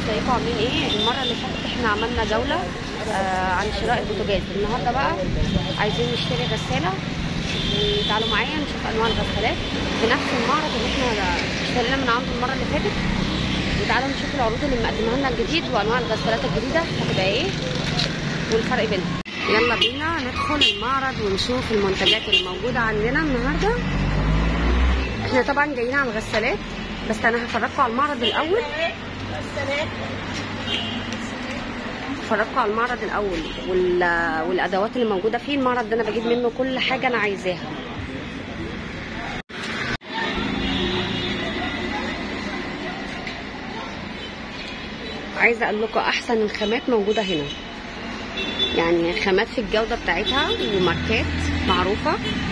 ازيكم عاملين ايه المره اللي فاتت احنا عملنا جوله آه عن شراء البوتاجاز النهارده بقى عايزين نشتري غساله تعالوا معايا نشوف انواع الغسالات في نفس المعرض اللي احنا اشترينا من عنده المره اللي فاتت وتعالوا نشوف العروض اللي مقدمها لنا الجديد وانواع الغسالات الجديده هتبقى ايه والفرق بينهم يلا بينا ندخل المعرض ونشوف المنتجات اللي موجوده عندنا النهارده احنا طبعا جايين على الغسالات بس انا هفرجكم على المعرض الاول هفرجكم على المعرض الاول وال... والادوات اللي موجوده فيه المعرض ده انا بجيب منه كل حاجه انا عايزاها عايزه اقول لكم احسن الخامات موجوده هنا يعني خامات في الجوده بتاعتها وماركات معروفه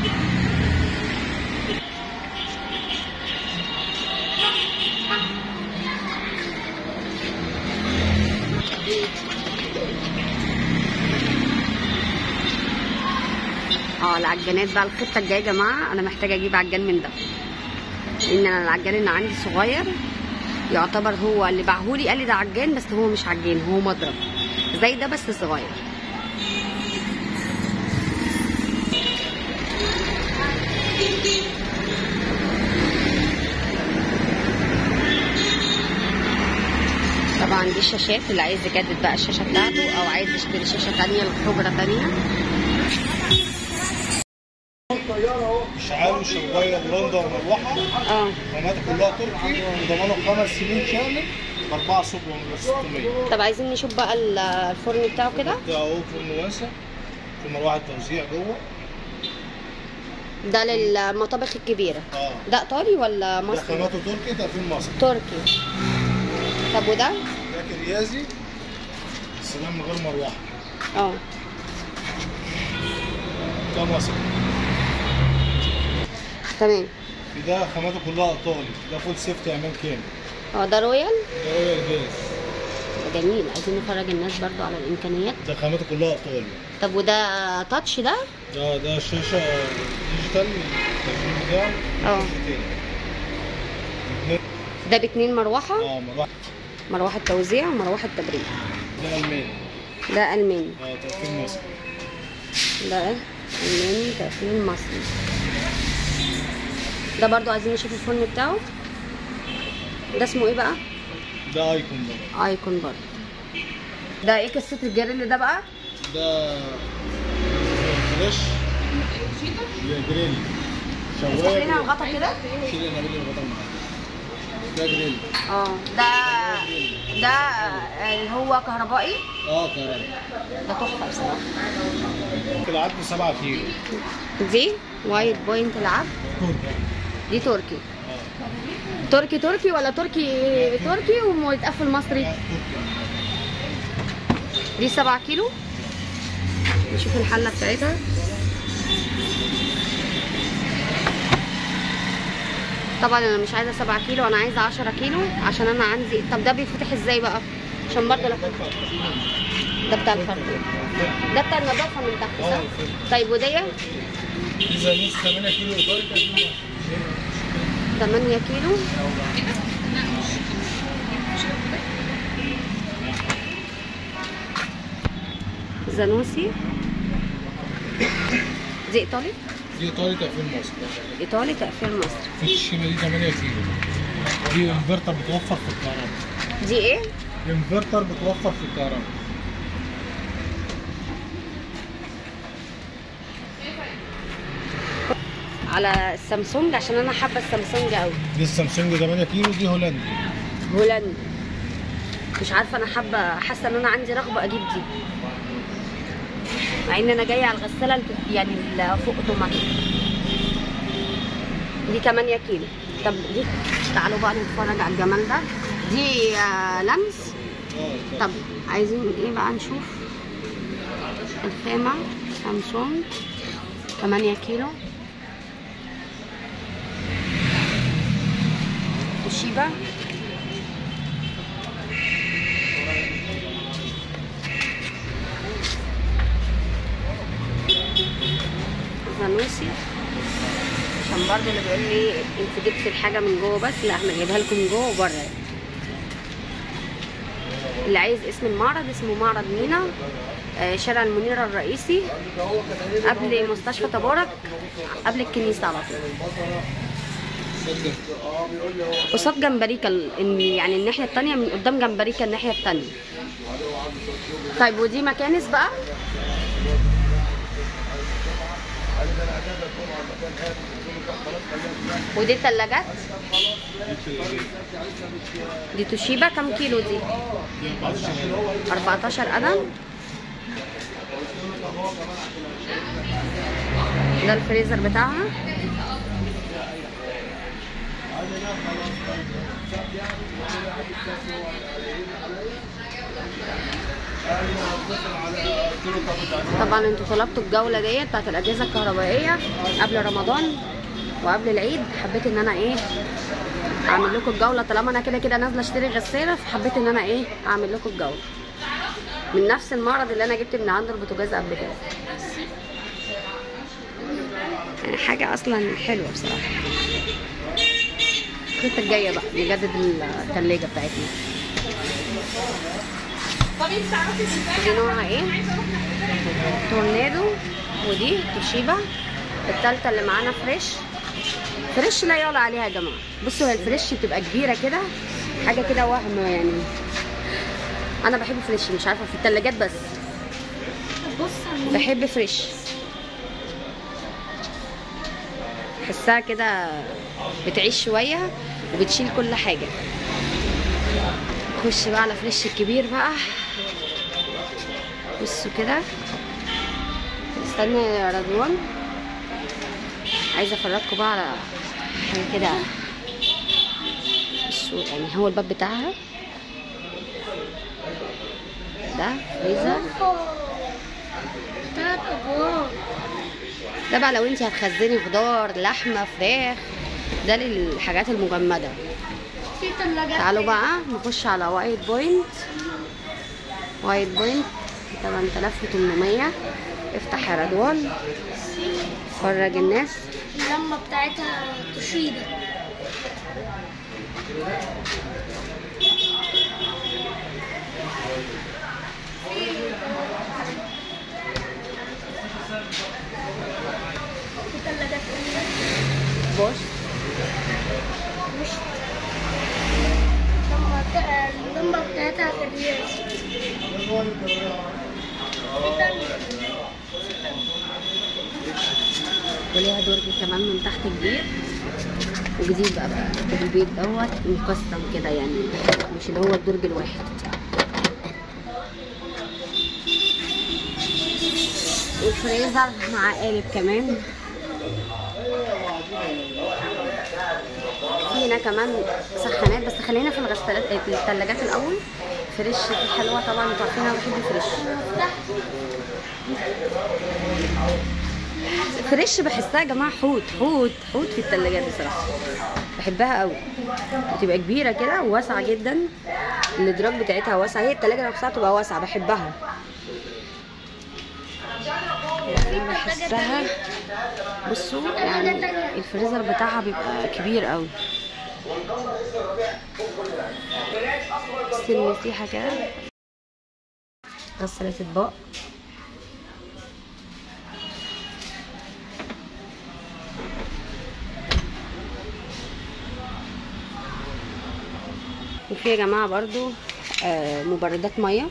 اه العجانات بقى الخطه الجايه يا جماعه انا محتاجه اجيب عجان من ده لان انا العجان اللي عندي صغير يعتبر هو اللي باعهولي قال لي ده عجان بس هو مش عجان هو مضرب زي ده بس صغير طبعا دي الشاشات اللي عايز يجدد بقى الشاشه بتاعته او عايز يشتري شاشه تانية لحجره تانية اشعال وشوايه لندا ومروحه اه خاماتها كلها تركي وضمانه خمس سنين شامل ب 4 صبح من 600 طب عايزين نشوف بقى ال- الفرن بتاعه كده ده اهو فرن واسع في مروحه توزيع جوه ده للمطابخ الكبيره اه ده ايطالي ولا ده مصري خاماته تركي ده في مصر تركي طب وده ده كريازي بس ده من غير مروحه اه ده مصري تمام في ده خاماته كلها ايطالي ده فول سيفتي امان كامل اه ده رويال ده رويال جاز جميل عايزين نفرج الناس برضو على الامكانيات ده خاماته كلها ايطالي طب وده تاتش ده ده ده شاشه ديجيتال التشغيل بتاعه اه شاشتين. ده باتنين مروحه اه مروحه مروحه توزيع ومروحه تبريد ده الماني ده الماني اه تقفيل مصري ده الماني تقفيل مصري ده برضو عايزين نشوف الفرن بتاعه ده اسمه ايه بقى ده ايكون ده ايكون برضو ده ايه قصه الجريل ده بقى ده فريش يا جريل افتح شوايه لنا الغطا كده شيل انا بدي الغطا معاك ده جريل اه ده ده آه، اللي هو كهربائي اه كهرباء ده تحفه بصراحه العدد 7 كيلو دي وايت بوينت العب تركي دي تركي اه تركي تركي ولا تركي تركي ومتقفل مصري لا، تركي دي 7 كيلو نشوف الحله بتاعتها طبعا انا مش عايزه 7 كيلو انا عايزه 10 كيلو عشان انا عندي طب ده بيفتح ازاي بقى عشان برضه لا ده بتاع الفرد ده بتاع النظافه من تحت اه صح طيب ودي اذا نص 8 كيلو ايطالي 8 كيلو زانوسي دي ايطالي دي ايطالي تقفيل مصر ايطالي تقفيل مصر في الشيمه دي 8 كيلو دي انفرتر بتوفر في الكهرباء دي ايه الانفرتر بتوفر في الكهرباء على السامسونج عشان انا حابه السامسونج قوي دي السامسونج 8 كيلو دي هولندي هولندي مش عارفه انا حابه حاسه ان انا عندي رغبه اجيب دي مع ان انا جايه على الغساله الت- يعني اللي فوق اوتوماتيك دي 8 كيلو طب دي تعالوا بقى نتفرج على الجمال ده دي آه، لمس اه طب عايزين ايه بقى نشوف الخامة سامسونج 8 كيلو توشيبا زانوسي عشان برضه اللي بيقول لي انت جبت الحاجه من جوه بس لا احنا جايبها لكم من جوه وبره اللي عايز اسم المعرض اسمه معرض مينا آه، شارع المنيرة الرئيسي قبل مستشفى تبارك قبل الكنيسة على طول قصاد جمبريكا ال- إن- يعني الناحية التانية من قدام جمبريكا الناحية التانية طيب ودي مكانس بقى ودي التلاجات دي توشيبا كم كيلو دي 14 قدم ده الفريزر بتاعها طبعا انتوا طلبتوا الجوله ديت بتاعت الاجهزه الكهربائيه قبل رمضان وقبل العيد حبيت ان انا ايه اعمل لكم الجوله طالما انا كده كده نازله اشتري غساله فحبيت ان انا ايه اعمل لكم الجوله من نفس المعرض اللي انا جبت من عنده البوتاجاز قبل كده يعني حاجه اصلا حلوه بصراحه الخطه الجايه بقى نجدد الثلاجه بتاعتنا دي نوعها ايه تورنادو ودي توشيبا التالتة اللي معانا فريش فريش لا يعلى عليها يا جماعه بصوا هي الفريش بتبقى كبيره كده حاجه كده وهم يعني انا بحب فريش مش عارفه في التلاجات بس بحب فريش بحسها كده بتعيش شويه وبتشيل كل حاجه نخش بقى على فريش الكبير بقى بصوا كده استنى يا رضوان عايزه افرجكم بقى على حاجه كده بصوا يعني هو الباب بتاعها ده فريزر تلات ادوار ده بقى لو انت هتخزني خضار لحمه فراخ ده للحاجات المجمده في تلاجات تعالوا بقى نخش على وايت بوينت وايت بوينت 8800 افتح يا رضوان فرج الناس اللمة بتاعتها تشيدة في تلاجات بص مش اللمة بتاع- اللمة بتاعتها كبيرة في تانية وليها درج كمان من تحت كبير وجديد بقى بقى البيت دوت مقسم كده يعني مش اللي هو الدرج الواحد الفريزر مع قالب كمان في هنا كمان سخانات بس خلينا في الغسالات في الثلاجات الاول فريش دي حلوه طبعا انتوا عارفين انا بحب الفريش فريش بحسها يا جماعه حوت حوت حوت في الثلاجات بصراحه بحبها قوي بتبقى كبيره كده وواسعه جدا الادراج بتاعتها واسعه هي الثلاجه نفسها تبقى واسعه بحبها يعني بحسها بصوا يعني الفريزر بتاعها بيبقى كبير قوي سن مسيحه كده غسالة اطباق وفي يا جماعه برضو آه، مبردات ميه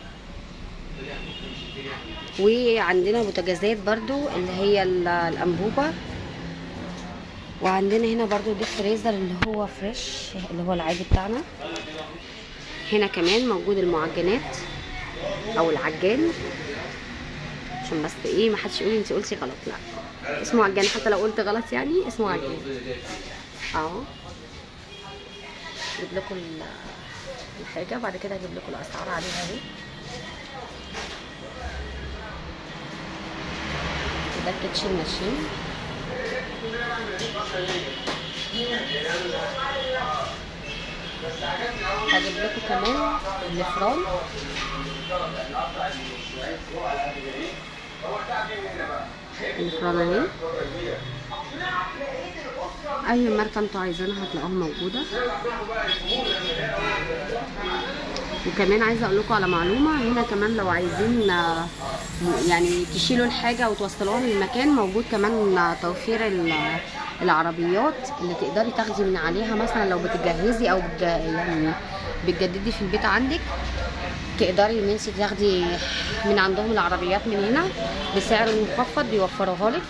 وعندنا بوتاجازات برضو اللي هي ال- الانبوبه وعندنا هنا برضو دي فريزر اللي هو فريش اللي هو العادي بتاعنا هنا كمان موجود المعجنات او العجان عشان بس ايه ما حدش يقول انت قلتي غلط لا اسمه عجان حتى لو قلت غلط يعني اسمه عجان اهو اجيب لكم ال- الحاجه بعد كده اجيب لكم الاسعار عليها اهي ده الكيتشن ماشين هجيب لكم كمان الفران الفران اهي اي ماركه انتوا عايزينها هتلاقوها موجوده وكمان عايزه اقول لكم على معلومه هنا كمان لو عايزين آه، يعني تشيلوا الحاجه وتوصلوها للمكان موجود كمان آه، توفير ال- العربيات اللي تقدري تاخدي من عليها مثلا لو بتجهزي او بتج... يعني بتجددي في البيت عندك تقدري ان انت تاخدي من عندهم العربيات من هنا بسعر مخفض بيوفروها لك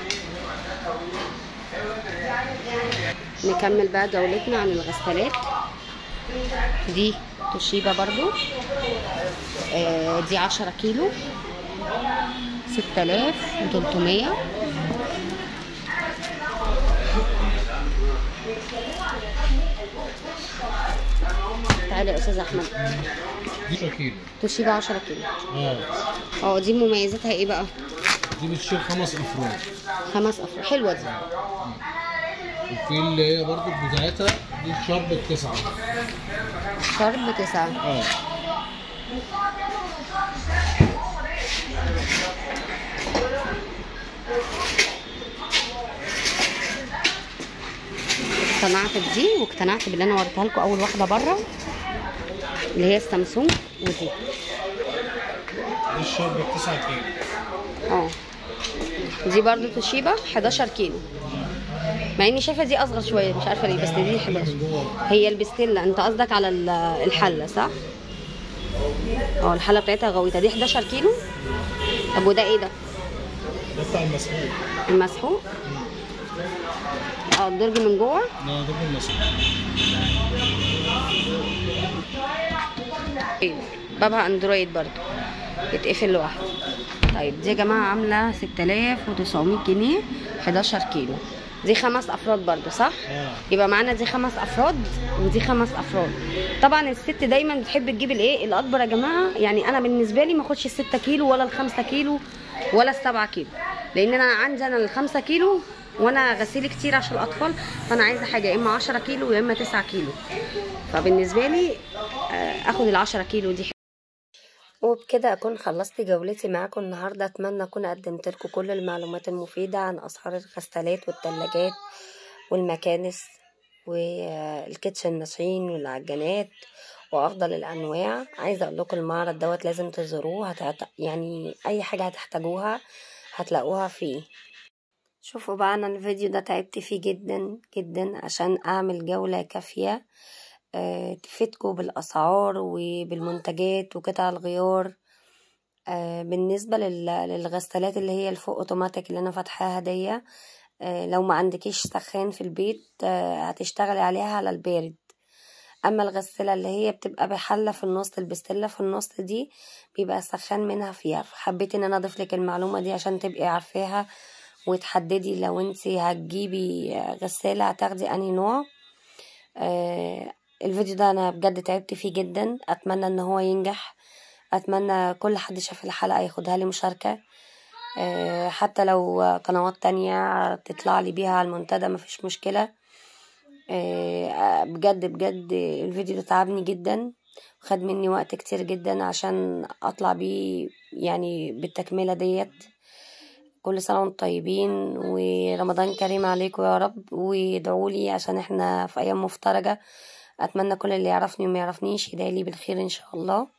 نكمل بقى جولتنا عن الغسالات دي توشيبا برضو آه دي عشرة كيلو ستة آلاف وتلتمية تعالى يا استاذ احمد 10 كيلو توشيبا عشرة كيلو اه اه دي مميزاتها ايه بقى دي بتشيل خمس افراد خمس افراد حلوه دي وفي اللي هي برضو بتاعتها دي شرب التسعة شرب تسعة اه اقتنعت بدي واقتنعت باللي انا وريتها لكم اول واحده بره اللي هي السامسونج ودي دي الشرب التسعة كيلو اه دي برضو توشيبا 11 كيلو مع اني شايفه دي اصغر شويه مش عارفه ليه بس دي 11 هي البستيلا انت قصدك على ال- الحله صح اه الحله بتاعتها غويطه دي 11 كيلو طب وده ايه ده ده بتاع المسؤول المسحوق اه الدرج من جوه لا ده المسؤول ايه بابها اندرويد برضو يتقفل لوحده طيب دي يا جماعه عامله 6900 جنيه 11 كيلو دي خمس افراد برضو صح اه يبقى معانا دي خمس افراد ودي خمس افراد طبعا الست دايما بتحب تجيب الايه الاكبر يا جماعه يعني انا بالنسبه لي ما اخدش الستة كيلو ولا الخمسة كيلو ولا السبعة كيلو لان انا عندي انا الخمسة كيلو وانا غسيل كتير عشان الاطفال فانا عايزه حاجه يا اما 10 كيلو يا اما 9 كيلو فبالنسبه لي آه، اخد ال 10 كيلو دي وبكده أكون خلصت جولتي معاكم النهاردة أتمنى أكون قدمت لكم كل المعلومات المفيدة عن أسعار الغسالات والتلاجات والمكانس والكيتشن ماشين والعجانات وأفضل الأنواع عايزة أقول لكم المعرض دوت لازم تزوروه هتعت... يعني أي حاجة هتحتاجوها هتلاقوها فيه شوفوا بقى أنا الفيديو ده تعبت فيه جدا جدا عشان أعمل جولة كافية آه، تفيدكم بالأسعار وبالمنتجات وقطع الغيار آه، بالنسبة لل- للغسالات اللي هي الفوق اوتوماتيك اللي انا فاتحاها دي آه، لو ما عندكيش سخان في البيت آه، هتشتغلي عليها على البارد اما الغسالة اللي هي بتبقى بحلة في النص البستلة في النص دي بيبقى السخان منها فيها فحبيت ان انا اضيف لك المعلومة دي عشان تبقي عارفاها وتحددي لو انت هتجيبي غسالة هتاخدي انهي نوع آه، الفيديو ده انا بجد تعبت فيه جدا اتمنى ان هو ينجح اتمنى كل حد شاف الحلقة ياخدها لي مشاركة آه، حتى لو قنوات تانية تطلع لي بيها على المنتدى مفيش مشكلة آه، بجد بجد الفيديو ده تعبني جدا خد مني وقت كتير جدا عشان اطلع بيه يعني بالتكملة ديت كل سنة وانتم طيبين ورمضان كريم عليكم يا رب وادعوا لي عشان احنا في ايام مفترجة اتمنى كل اللي يعرفني وما يعرفنيش يدعي لي بالخير ان شاء الله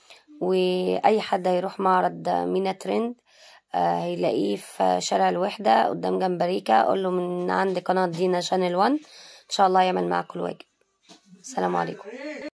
واي حد هيروح معرض مينا ترند آه، هيلاقيه في شارع الوحدة قدام جمبريكا اقول له من عند قناة دينا شانل 1 ان شاء الله يعمل معاكم الواجب السلام عليكم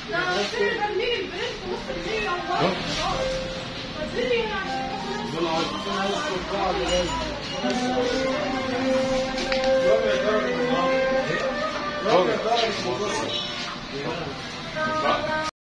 دول